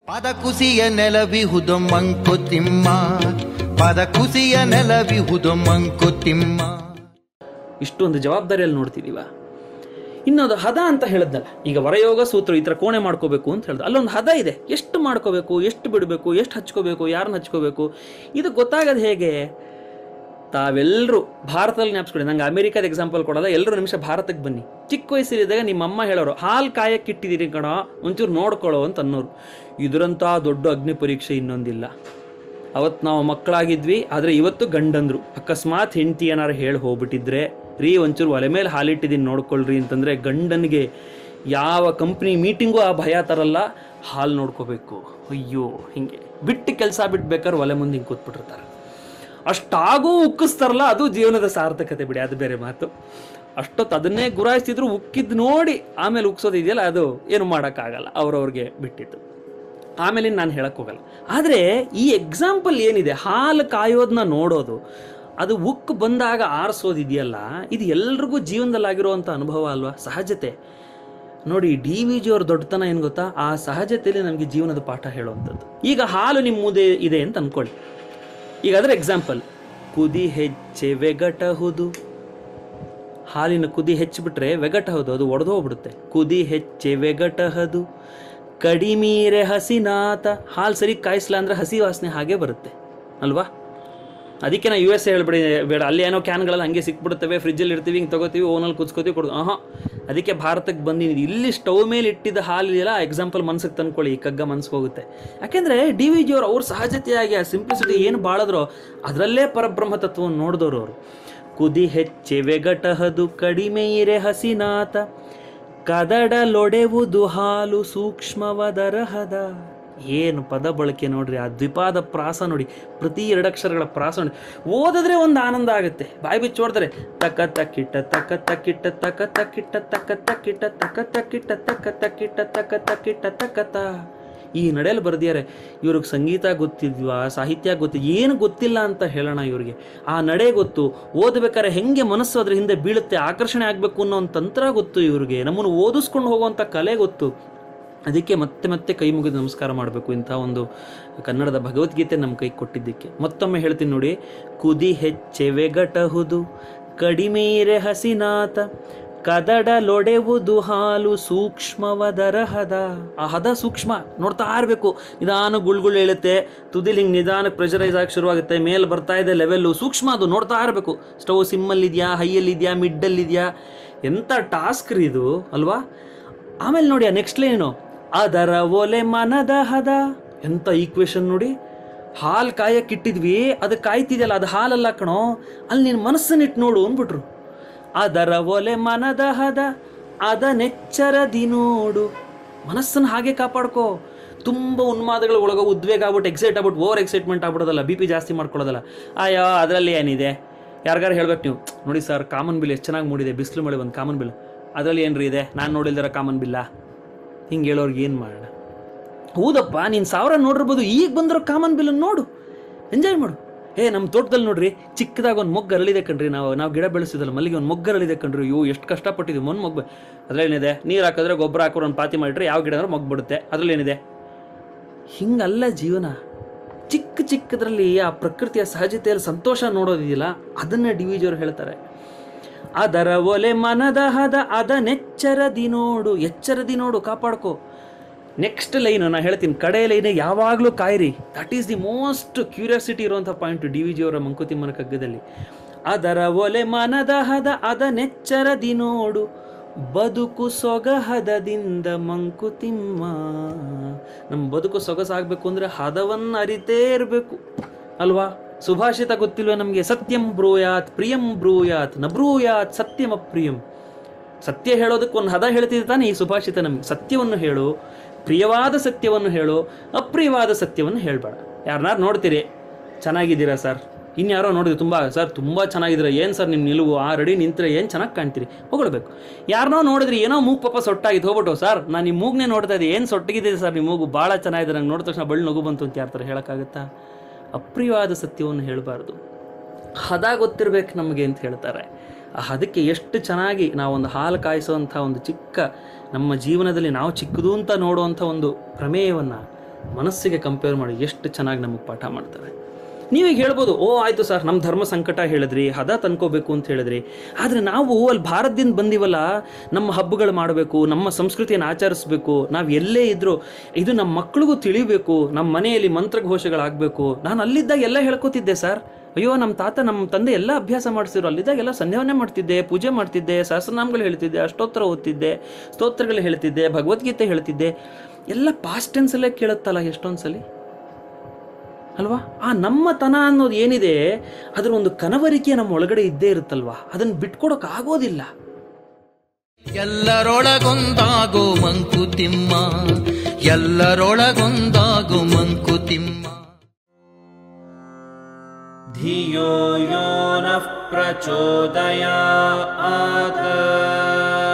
ಪದ ಕುಸಿಯ ನೆಲವಿಹುದು ಮಂಕುತಿಮ್ಮ ಪದ ಕುಸಿಯ ನೆಲವಿಹುದು ಮಂಕುತಿಮ್ಮ ಇಷ್ಟೊಂದು ಜವಾಬ್ದಾರಿಯಲ್ಲಿ ನೋಡ್ತಿದೀವ ಇನ್ನೊಂದು ಹದ ಅಂತ ಹೇಳಿದ್ನಲ್ಲ ಈಗ ವರಯೋಗ ಸೂತ್ರ ಈ ಥರ ಕೋಣೆ ಮಾಡ್ಕೋಬೇಕು ಅಂತ ಹೇಳ್ದ ಅಲ್ಲೊಂದು ಹದ ಇದೆ ಎಷ್ಟು ಮಾಡ್ಕೋಬೇಕು ಎಷ್ಟು ಬಿಡಬೇಕು ಎಷ್ಟು ಹಚ್ಕೋಬೇಕು ಯಾರನ್ನ ಹಚ್ಕೋಬೇಕು ಇದು ಗೊತ್ತಾಗೋದು ಹೇಗೆ ತಾವೆಲ್ಲರೂ ಭಾರತದಲ್ಲಿ ಜ್ಞಾಪಿಸ್ಕೊಳ್ಳಿ ನಂಗೆ ಅಮೆರಿಕದ ಎಕ್ಸಾಂಪಲ್ ಕೊಡಲ್ಲ ಎಲ್ಲರೂ ನಿಮಿಷ ಭಾರತಕ್ಕೆ ಬನ್ನಿ ಚಿಕ್ಕ ವಯಸ್ಸಲ್ಲಿದ್ದಾಗ ನಿಮ್ಮ ಅಮ್ಮ ಹೇಳೋರು ಹಾಲು ಕಾಯಕ್ಕೆ ಇಟ್ಟಿದ್ದೀರಿ ಕಣ ಒಂಚೂರು ನೋಡ್ಕೊಳ್ಳೋ ಅಂತ ಅನ್ನೋರು ಇದರಂಥ ದೊಡ್ಡ ಅಗ್ನಿ ಪರೀಕ್ಷೆ ಇನ್ನೊಂದಿಲ್ಲ ಅವತ್ತು ನಾವು ಮಕ್ಕಳಾಗಿದ್ವಿ ಆದರೆ ಇವತ್ತು ಗಂಡಂದ್ರು ಅಕಸ್ಮಾತ್ ಹೆಂಡತಿ ಏನಾರು ಹೇಳಿ ಹೋಗ್ಬಿಟ್ಟಿದ್ರೆ ರೀ ಒಂಚೂರು ಒಲೆ ಮೇಲೆ ಹಾಲಿಟ್ಟಿದ್ದೀನಿ ನೋಡ್ಕೊಳ್ರಿ ಅಂತಂದರೆ ಗಂಡನಿಗೆ ಯಾವ ಕಂಪ್ನಿ ಮೀಟಿಂಗು ಆ ಭಯ ತರಲ್ಲ ಹಾಲು ನೋಡ್ಕೋಬೇಕು ಅಯ್ಯೋ ಹಿಂಗೆ ಬಿಟ್ಟು ಕೆಲಸ ಬಿಟ್ಟು ಬೇಕಾದ್ರೆ ಒಲೆ ಮುಂದೆ ಹಿಂಗೆ ಕೂತ್ಬಿಟ್ಟಿರ್ತಾರೆ ಅಷ್ಟಾಗೂ ಉಕ್ಕಿಸ್ತಾರಲ್ಲ ಅದು ಜೀವನದ ಸಾರ್ಥಕತೆ ಬಿಡಿ ಅದು ಬೇರೆ ಮಾತು ಅಷ್ಟೊತ್ತು ಅದನ್ನೇ ಗುರಾಯಿಸ್ತಿದ್ರು ಉಕ್ಕಿದ್ ನೋಡಿ ಆಮೇಲೆ ಉಕ್ಸೋದು ಇದೆಯಲ್ಲ ಅದು ಏನು ಮಾಡೋಕ್ಕಾಗಲ್ಲ ಅವ್ರವ್ರಿಗೆ ಬಿಟ್ಟಿತ್ತು ಆಮೇಲೆ ನಾನು ಹೇಳಕ್ ಹೋಗಲ್ಲ ಆದರೆ ಈ ಎಕ್ಸಾಂಪಲ್ ಏನಿದೆ ಹಾಲು ಕಾಯೋದನ್ನ ನೋಡೋದು ಅದು ಉಕ್ಕು ಬಂದಾಗ ಆರಿಸೋದು ಇದೆಯಲ್ಲ ಇದು ಎಲ್ರಿಗೂ ಜೀವನದಲ್ಲಾಗಿರುವಂಥ ಅನುಭವ ಅಲ್ವಾ ಸಹಜತೆ ನೋಡಿ ಡಿ ವಿ ಜಿ ಅವ್ರ ದೊಡ್ಡತನ ಏನು ಗೊತ್ತಾ ಆ ಸಹಜತೆಯಲ್ಲಿ ನಮಗೆ ಜೀವನದ ಪಾಠ ಹೇಳುವಂಥದ್ದು ಈಗ ಹಾಲು ನಿಮ್ಮ ಮುಂದೆ ಇದೆ ಅಂತ ಅನ್ಕೊಳ್ಳಿ ಈಗ ಅದರ ಎಕ್ಸಾಂಪಲ್ ಕುದಿ ಹೆಚ್ಚೆ ವೆಗಟಹುದು ಹಾಲಿನ ಕುದಿ ಹೆಚ್ಚಿಬಿಟ್ರೆ ವೆಗಟಹದು ಅದು ಒಡೆದು ಹೋಗ್ಬಿಡುತ್ತೆ ಕುದಿ ಹೆಚ್ಚೆ ವೆಗಟಹದು ಕಡಿಮೀರೆ ಹಸಿನಾತ ಹಾಲು ಸರಿ ಕಾಯಿಸ್ಲ ಅಂದ್ರೆ ಹಸಿ ವಾಸನೆ ಹಾಗೆ ಬರುತ್ತೆ ಅಲ್ವಾ ಅದಕ್ಕೆ ನಾ ಯು ಎಸ್ ಹೇಳ್ಬಿಡಿ ಬೇಡ ಅಲ್ಲಿ ಏನೋ ಕ್ಯಾನ್ಗಳೆಲ್ಲ ಹಂಗೆ ಸಿಕ್ಬಿಡುತ್ತವೆ ಫ್ರಿಜ್ಜಲ್ಲಿ ಇರ್ತೀವಿ ಹಿಂಗೆ ತಗೋತೀವಿ ಓನಲ್ಲಿ ಕುದಿಸ್ಕೋತೀವಿ ಕೊಡೋದು ಆಹಾ ಅದಕ್ಕೆ ಭಾರತಕ್ಕೆ ಬಂದಿದ್ದೀನಿ ಇಲ್ಲಿ ಸ್ಟವ್ ಮೇಲೆ ಇಟ್ಟಿದ್ದ ಹಾಲು ಇದೆಯಲ್ಲ ಎಕ್ಸಾಂಪಲ್ ಮನ್ಸಿಗೆ ತಂದ್ಕೊಳ್ಳಿ ಈ ಕಗ್ಗ ಮನ್ಸಿಗೆ ಹೋಗುತ್ತೆ ಯಾಕೆಂದರೆ ಡಿ ವಿ ಜಿಯವರು ಅವ್ರ ಸಹಜತೆಯಾಗಿ ಆ ಸಿಂಪ್ಲಿಸಿಟಿ ಏನು ಬಾಳದ್ರೋ ಅದರಲ್ಲೇ ಪರಬ್ರಹ್ಮ ತತ್ವವನ್ನು ನೋಡಿದವರು ಅವರು ಕುದಿ ಹೆಚ್ಚೆ ವೆಗಟಹದು ಕಡಿಮೆ ಇರೆ ಹಸಿನಾತ ಕದಡಲೊಡೆವುದು ಹಾಲು ಸೂಕ್ಷ್ಮವದರಹದ ಏನು ಪದ ಬಳಕೆ ನೋಡ್ರಿ ಆ ದ್ವಿಪಾದ ಪ್ರಾಸ ನೋಡಿ ಪ್ರತಿ ಎರಡಕ್ಷರಗಳ ಪ್ರಾಸ ನೋಡಿ ಓದಿದ್ರೆ ಒಂದು ಆನಂದ ಆಗುತ್ತೆ ಬಾಯಿ ಬಿಚ್ಚಿ ಓಡ್ತಾರೆ ತಕ ತಕ್ಕಿಟ್ಟ ತಕ ತಕ್ಕಿಟ್ಟ ತಕ ತಕ್ಕಿಟ್ಟ ತಕ ತಕ್ಕಿಟ್ಟ ತಕ ತಕ್ಕಿಟ್ಟ ತಕ ತಕ್ಕಿಟ್ಟ ತಕ ತಕ್ಕಿಟ್ಟ ತಕತ ಈ ನಡೆಯಲ್ಲಿ ಬರ್ದಿದ್ದಾರೆ ಇವ್ರಿಗೆ ಸಂಗೀತ ಗೊತ್ತಿದ್ವಾ ಸಾಹಿತ್ಯ ಗೊತ್ತಿ ಏನು ಗೊತ್ತಿಲ್ಲ ಅಂತ ಹೇಳೋಣ ಇವ್ರಿಗೆ ಆ ನಡೆ ಗೊತ್ತು ಓದಬೇಕಾದ್ರೆ ಹೆಂಗೆ ಮನಸ್ಸು ಅದ್ರ ಹಿಂದೆ ಬೀಳುತ್ತೆ ಆಕರ್ಷಣೆ ಆಗಬೇಕು ಅನ್ನೋ ಒಂದು ತಂತ್ರ ಗೊತ್ತು ಇವ್ರಿಗೆ ನಮ್ಮನ್ನು ಓದಿಸ್ಕೊಂಡು ಹೋಗುವಂಥ ಕಲೆ ಗೊತ್ತು ಅದಕ್ಕೆ ಮತ್ತೆ ಮತ್ತೆ ಕೈ ಮುಗಿದು ನಮಸ್ಕಾರ ಮಾಡಬೇಕು ಇಂಥ ಒಂದು ಕನ್ನಡದ ಭಗವದ್ಗೀತೆ ನಮ್ಮ ಕೈ ಕೊಟ್ಟಿದ್ದಕ್ಕೆ ಮತ್ತೊಮ್ಮೆ ಹೇಳ್ತೀನಿ ನೋಡಿ ಕುದಿ ಹೆಚ್ಚೆ ವೆಗಟಹುದು ಕಡಿಮೀರೆ ಹಸಿನಾತ ಕದಡಲೊಡೆವುದು ಹಾಲು ಸೂಕ್ಷ್ಮವದರ ಹದ ಆ ಹದ ಸೂಕ್ಷ್ಮ ನೋಡ್ತಾ ಇರಬೇಕು ನಿಧಾನ ಗುಳ್ಗುಳು ಹೇಳುತ್ತೆ ತುದಿಲಿ ಹಿಂಗೆ ನಿಧಾನಕ್ಕೆ ಪ್ರೆಷರೈಸ್ ಆಗಿ ಶುರುವಾಗುತ್ತೆ ಮೇಲೆ ಬರ್ತಾ ಇದೆ ಲೆವೆಲ್ಲು ಸೂಕ್ಷ್ಮ ಅದು ನೋಡ್ತಾ ಇರಬೇಕು ಸ್ಟವ್ ಸಿಮ್ಮಲ್ಲಿದೆಯಾ ಹೈಯಲ್ಲಿದೆಯಾ ಮಿಡ್ಡಲ್ಲಿದೆಯಾ ಎಂಥ ಟಾಸ್ಕ್ ರೀ ಇದು ಅಲ್ವಾ ಆಮೇಲೆ ನೋಡಿ ಆ ನೆಕ್ಸ್ಟ್ ಲೈನು ಅದರ ಒಲೆ ಮನದ ಹದ ಎಂಥ ಈಕ್ವೇಶನ್ ನೋಡಿ ಹಾಲು ಕಾಯಕ್ಕಿಟ್ಟಿದ್ವಿ ಅದು ಕಾಯ್ತಿದೆಯಲ್ಲ ಅದು ಹಾಲಲ್ಲ ಕಣೋ ಅಲ್ಲಿ ನಿನ್ನ ಮನಸ್ಸನ್ನಿಟ್ಟು ನೋಡು ಅಂದ್ಬಿಟ್ರು ಅದರ ಒಲೆ ಮನದ ಹದ ಅದನೆಚ್ಚರದಿ ನೋಡು ಮನಸ್ಸನ್ನು ಹಾಗೆ ಕಾಪಾಡ್ಕೋ ತುಂಬ ಉನ್ಮಾದಗಳ ಒಳಗೆ ಉದ್ವೇಗ ಆಗ್ಬಿಟ್ಟು ಎಕ್ಸೈಟ್ ಆಗ್ಬಿಟ್ಟು ಓವರ್ ಎಕ್ಸೈಟ್ಮೆಂಟ್ ಆಗ್ಬಿಡೋದಲ್ಲ ಬಿ ಪಿ ಜಾಸ್ತಿ ಮಾಡ್ಕೊಳ್ಳೋದಲ್ಲ ಅಯ್ಯೋ ಅದರಲ್ಲಿ ಏನಿದೆ ಯಾರಿಗಾರು ಹೇಳ್ಬೇಕು ನೀವು ನೋಡಿ ಸರ್ ಕಾಮನ್ ಬಿಲ್ ಎಷ್ಟು ಚೆನ್ನಾಗಿ ಮೂಡಿದೆ ಬಿಸಿಲು ಮಳೆ ಒಂದು ಕಾಮನ್ ಬಿಲ್ ಅದರಲ್ಲಿ ಏನ್ರಿ ಇದೆ ನಾನು ನೋಡಿಲ್ದಿರ ಕಾಮನ್ ಬಿಲ್ಲ ಹಿಂಗೆ ಹೇಳೋರ್ಗೆ ಏನು ಮಾಡೋಣ ಹೌದಪ್ಪ ನೀನು ಸಾವಿರ ನೋಡಿರ್ಬೋದು ಈಗ ಬಂದಿರೋ ಕಾಮನ್ ಬಿಲ್ ನೋಡು ಎಂಜಾಯ್ ಮಾಡು ಏ ನಮ್ಮ ತೋಟದಲ್ಲಿ ನೋಡ್ರಿ ಚಿಕ್ಕದಾಗ ಒಂದು ಮೊಗ್ಗು ಅರಳಿದೆ ಕಣ್ರಿ ನಾವು ನಾವು ಗಿಡ ಬೆಳೆಸಿದಲ್ಲ ಮಲ್ಲಿಗೆ ಒಂದು ಮೊಗ್ಗು ಅರಳಿದೆ ಕಣ್ರಿ ಅಯ್ಯೋ ಎಷ್ಟು ಕಷ್ಟಪಟ್ಟಿದ್ವಿ ಮೊನ್ ಮೊಗ್ಗು ಅದ್ರಲ್ಲೇನಿದೆ ನೀರು ಹಾಕಿದ್ರೆ ಗೊಬ್ಬರ ಹಾಕೋರು ಒಂದು ಪಾತಿ ಮಾಡಿಟ್ರೆ ಯಾವ ಗಿಡ ಅಂದ್ರೆ ಮೊಗ್ಗು ಬಿಡುತ್ತೆ ಅದ್ರಲ್ಲಿ ಏನಿದೆ ಹಿಂಗಲ್ಲ ಜೀವನ ಚಿಕ್ಕ ಚಿಕ್ಕದ್ರಲ್ಲಿ ಆ ಪ್ರಕೃತಿಯ ಸಹಜತೆಯಲ್ಲಿ ಸಂತೋಷ ನೋಡೋದಿದೆಯಲ್ಲ ಅದನ್ನ ಡಿ ವಿ ಜಿಯವರು ಹೇಳ್ತಾರೆ ಅದರ ಒಲೆ ಮನದ ಹದ ಅದನೆಚ್ಚರದಿ ನೋಡು ಎಚ್ಚರದಿ ನೋಡು ಕಾಪಾಡ್ಕೋ ನೆಕ್ಸ್ಟ್ ಲೈನು ನಾನು ಹೇಳ್ತೀನಿ ಕಡೆ ಲೈನ್ ಯಾವಾಗಲೂ ಕಾಯಿರಿ that is the most curiosity ಇರುವಂಥ ಪಾಯಿಂಟ್ ಡಿ ವಿ ಜಿಯವರ ಮಂಕುತಿಮ್ಮನ ಕಗ್ಗದಲ್ಲಿ ಅದರ ಒಲೆ ಮನದ ಹದ ಅದನೆಚ್ಚರದಿ ನೋಡು ಬದುಕು ಸೊಗಹದದಿಂದ ಮಂಕುತಿಮ್ಮ ನಮ್ಮ ಬದುಕು ಸೊಗಸಾಗಬೇಕು ಅಂದರೆ ಹದವನ್ನು ಅರಿತೇ ಇರಬೇಕು ಅಲ್ವಾ ಸುಭಾಷಿತ ಗೊತ್ತಿಲ್ವ ನಮಗೆ ಸತ್ಯಂ ಬ್ರೂಯಾತ್ ಪ್ರಿಯಂ ಬ್ರೂಯಾತ್ ನ ಬ್ರೂಯಾತ್ ಸತ್ಯಂ ಅಪ್ರಿಯಂ ಸತ್ಯ ಹೇಳೋದಕ್ಕೆ ಒಂದು ಹದ ಹೇಳ್ತಿದ್ದೆ ತಾನೆ ಈ ಸುಭಾಷಿತ ನಮಗೆ ಸತ್ಯವನ್ನು ಹೇಳು ಪ್ರಿಯವಾದ ಸತ್ಯವನ್ನು ಹೇಳು ಅಪ್ರಿಯವಾದ ಸತ್ಯವನ್ನು ಹೇಳಬೇಡ ಯಾರನ್ನಾರು ನೋಡ್ತೀರಿ ಚೆನ್ನಾಗಿದ್ದೀರಾ ಸರ್ ಇನ್ಯಾರೋ ನೋಡಿದ್ರೆ ತುಂಬ ಸರ್ ತುಂಬ ಚೆನ್ನಾಗಿದ್ದೀರಾ ಏನು ಸರ್ ನಿಮ್ಮ ನಿಲುವು ಆ ರೆಡಿ ನಿಂತರೆ ಏನು ಚೆನ್ನಾಗಿ ಕಾಣ್ತೀರಿ ಹೊಗಳ್ಬೇಕು ಯಾರನ್ನೋ ನೋಡಿದ್ರೆ ಏನೋ ಮೂಗು ಪಾಪ ಸೊಟ್ಟಾಗಿದ್ದು ಹೋಗ್ಬಿಟ್ಟು ಸರ್ ನಾನು ನಿಮ್ಮ ಮೂಗ್ನೇ ನೋಡ್ತಾ ಇದ್ದೆ ಏನು ಸೊಟ್ಟಿಗಿದೆ ಸರ್ ನಿಮ್ಮ ಮೂಗು ಭಾಳ ಚೆನ್ನಾಗಿದೆ ನಂಗೆ ನೋಡಿದ ತಕ್ಷಣ ಬಳ್ಳಿ ನಗು ಬಂತು ಅಂತ ಯಾರ ಥರ ಹೇಳೋಕ್ಕಾಗತ್ತಾ ಅಪ್ರಿಯವಾದ ಸತ್ಯವನ್ನು ಹೇಳಬಾರ್ದು ಹದ ಗೊತ್ತಿರ್ಬೇಕು ನಮಗೆ ಅಂತ ಹೇಳ್ತಾರೆ ಆ ಹದಕ್ಕೆ ಎಷ್ಟು ಚೆನ್ನಾಗಿ ನಾವೊಂದು ಹಾಲು ಕಾಯಿಸುವಂಥ ಒಂದು ಚಿಕ್ಕ ನಮ್ಮ ಜೀವನದಲ್ಲಿ ನಾವು ಚಿಕ್ಕದು ಅಂತ ನೋಡುವಂಥ ಒಂದು ಪ್ರಮೇಯವನ್ನು ಮನಸ್ಸಿಗೆ ಕಂಪೇರ್ ಮಾಡಿ ಎಷ್ಟು ಚೆನ್ನಾಗಿ ನಮಗೆ ಪಾಠ ಮಾಡ್ತಾರೆ ನೀವೀಗ ಹೇಳ್ಬೋದು ಓ ಆಯಿತು ಸರ್ ನಮ್ಮ ಧರ್ಮ ಸಂಕಟ ಹೇಳಿದ್ರಿ ಹದ ತನ್ಕೋಬೇಕು ಅಂತ ಹೇಳಿದ್ರಿ ಆದರೆ ನಾವು ಅಲ್ಲಿ ಭಾರತದಿಂದ ಬಂದಿವಲ್ಲ ನಮ್ಮ ಹಬ್ಬಗಳು ಮಾಡಬೇಕು ನಮ್ಮ ಸಂಸ್ಕೃತಿಯನ್ನು ಆಚರಿಸ್ಬೇಕು ನಾವು ಎಲ್ಲೇ ಇದ್ರೂ ಇದು ನಮ್ಮ ಮಕ್ಳಿಗೂ ತಿಳಿಬೇಕು ನಮ್ಮ ಮನೆಯಲ್ಲಿ ಮಂತ್ರಘೋಷಗಳಾಗಬೇಕು ನಾನು ಅಲ್ಲಿದ್ದಾಗ ಎಲ್ಲ ಹೇಳ್ಕೊತಿದ್ದೆ ಸರ್ ಅಯ್ಯೋ ನಮ್ಮ ತಾತ ನಮ್ಮ ತಂದೆ ಎಲ್ಲ ಅಭ್ಯಾಸ ಮಾಡಿಸಿದ್ರು ಅಲ್ಲಿದ್ದಾಗ ಎಲ್ಲ ಸಂಧ್ಯಾವನೆ ಮಾಡ್ತಿದ್ದೆ ಪೂಜೆ ಮಾಡ್ತಿದ್ದೆ ಸಹಸ್ರನಾಮಗಳು ಹೇಳ್ತಿದ್ದೆ ಅಷ್ಟೋತ್ತರ ಓದ್ತಿದ್ದೆ ಸ್ತೋತ್ರಗಳು ಹೇಳ್ತಿದ್ದೆ ಭಗವದ್ಗೀತೆ ಹೇಳ್ತಿದ್ದೆ ಎಲ್ಲ ಪಾಸ್ಟ್ ಟೆನ್ಸಲ್ಲೇ ಕೇಳುತ್ತಲ್ಲ ಎಷ್ಟೊಂದು ಸಲ ಅಲ್ವಾ ಆ ನಮ್ಮ ತನ ಅನ್ನೋದು ಏನಿದೆ ಅದರ ಒಂದು ಕನವರಿಕೆ ನಮ್ಮ ಒಳಗಡೆ ಇದ್ದೇ ಇರುತ್ತಲ್ವಾ ಅದನ್ನು ಬಿಟ್ಕೊಡಕ್ ಆಗೋದಿಲ್ಲ ಎಲ್ಲರೊಳಗೊಂದಾಗೋ ಮಂಕುತಿಮ್ಮ ಎಲ್ಲರೊಳಗೊಂದಾಗೋ ಮಂಕುತಿಮ್ಮ ಧಿಯೋ ಯೋ ನಃ ಪ್ರಚೋದಯಾತ್